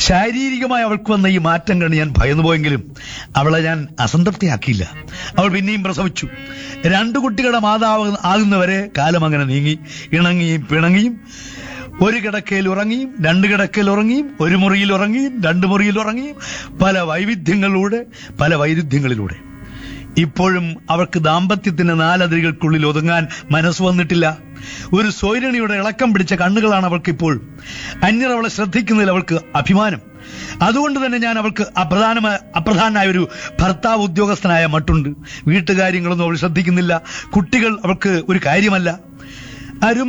ശാരീരികമായി അവൾക്ക് വന്ന ഈ മാറ്റം കണ്ട് ഞാൻ ഭയന്നു പോയെങ്കിലും അവളെ ഞാൻ അസംതൃപ്തിയാക്കിയില്ല അവൾ പിന്നെയും പ്രസവിച്ചു രണ്ടു കുട്ടികളുടെ മാതാവ് ആകുന്നവരെ കാലം അങ്ങനെ നീങ്ങി ഇണങ്ങിയും പിണങ്ങിയും ഒരു കിടക്കയിൽ ഉറങ്ങിയും രണ്ട് കിടക്കയിൽ ഉറങ്ങിയും ഒരു മുറിയിൽ ഉറങ്ങിയും രണ്ട് മുറിയിൽ ഉറങ്ങിയും പല വൈവിധ്യങ്ങളിലൂടെ പല വൈരുദ്ധ്യങ്ങളിലൂടെ ഇപ്പോഴും അവൾക്ക് ദാമ്പത്യത്തിന്റെ നാലതിരുകൾക്കുള്ളിൽ ഒതുങ്ങാൻ മനസ്സ് വന്നിട്ടില്ല ഒരു സ്വൈരണിയുടെ ഇളക്കം പിടിച്ച കണ്ണുകളാണ് അവൾക്ക് ഇപ്പോൾ അന്യർ അവളെ ശ്രദ്ധിക്കുന്നതിൽ അവൾക്ക് അഭിമാനം അതുകൊണ്ട് തന്നെ ഞാൻ അവൾക്ക് അപ്രധാനമായ അപ്രധാനായ ഒരു ഭർത്താവ് ഉദ്യോഗസ്ഥനായ മട്ടുണ്ട് വീട്ടുകാര്യങ്ങളൊന്നും അവൾ ശ്രദ്ധിക്കുന്നില്ല കുട്ടികൾ അവൾക്ക് ഒരു കാര്യമല്ല അരുമ